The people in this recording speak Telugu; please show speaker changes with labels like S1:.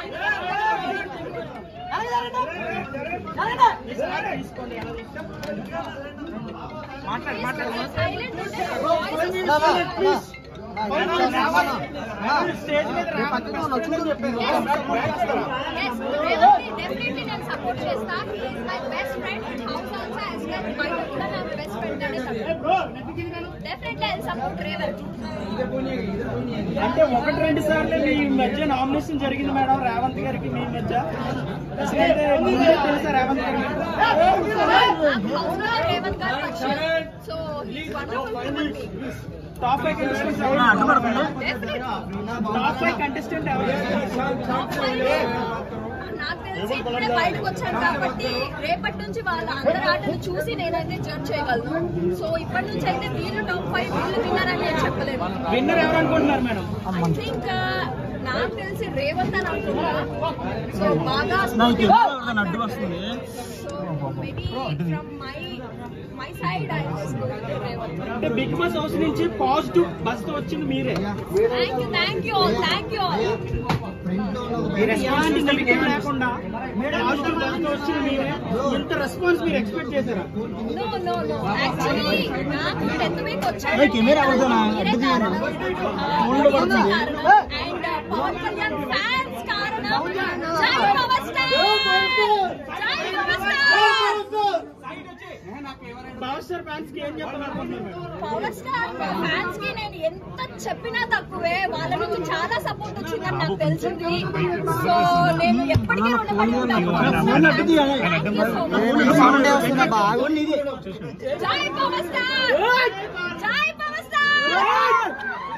S1: సైలెంట్ ఉంటే Yes, Revant ని definitely నేను support చేస్తా. He is my best friend in house also as well. బయట కూడా నా best friend అనే support. Definitely I'll support Revant.
S2: అంటే ఒకటి రెండు సార్లు మీ మధ్య నామినేషన్ జరిగింది మేడం రేవంత్ గారికి మీ మధ్య ఎందుకంటే ముందే తెలుసా రేవంత్ గారు మీకు?
S1: నాకు house లో రేవంత్ గారు వచ్చారు. So, he's wonderful human being.
S2: Top five contestant
S1: Definitely.
S2: Top five contestant ఎవరు
S1: నాకు తెలిసి ఇప్పుడే బయటకు వచ్చాను కాబట్టి రేపటి నుంచి వాళ్ళ అందరి ఆటలు చూసి నేనైతే జడ్జ్ చేయగలను సో ఇప్పటి నుంచి అయితే వీళ్ళు టాప్ ఫైవ్ వీళ్ళు విన్నారని నేను చెప్పలేను
S2: విన్నర్ ఎవరు అనుకుంటున్నారు మేడం
S1: ఐ థింక్ నాకు తెలిసి రేవంత్ అని అనుకుంటా సో బాగా
S3: అడ్డు వస్తుంది
S1: so maybe from my my side I Revanth
S2: అంటే బిగ్ బాస్ హౌస్ నుంచి పాజిటివ్ బస్ తో వచ్చింది మీరే
S1: thank you thank you all thank you all
S2: మీరు ఎలాంటి నెగిటివ్ లేకుండా పాజిటివ్ బస్ తో వచ్చింది మీరే ఇంత రెస్పాన్స్ మీరు ఎక్స్పెక్ట్ చేశారా
S1: నో నో నో యాక్చువల్లీ నాకు టెన్త్ వీక్ వచ్చాడు
S3: ఏయ్, కెమెరా అవుతుందా? అడ్డు తీయండి. ఫోన్లో పడుతుంది.
S1: అండ్ పవన్ కళ్యాణ్ ఫ్యాన్స్ కారణం జై పవర్ స్టార్ జై power star
S2: power star fans కి ఏం చెప్పాలనుకుంటున్నారు మేడం?
S1: పవర్ స్టార్ ఫ్యాన్స్ కి నేను ఎంత చెప్పినా తక్కువే వాళ్ళ నుంచి చాలా సపోర్ట్ వచ్చిందని నాకు తెలిసింది సో నేను ఎప్పటికీ రుణపడి ఉంటాను
S3: ఫోన్ అడ్డు తీయాలి.
S1: Thank you so much.
S3: Sound వస్తుంది బాగుంది ఇది
S1: జై పవర్ స్టార్ జై పవర్ స్టార్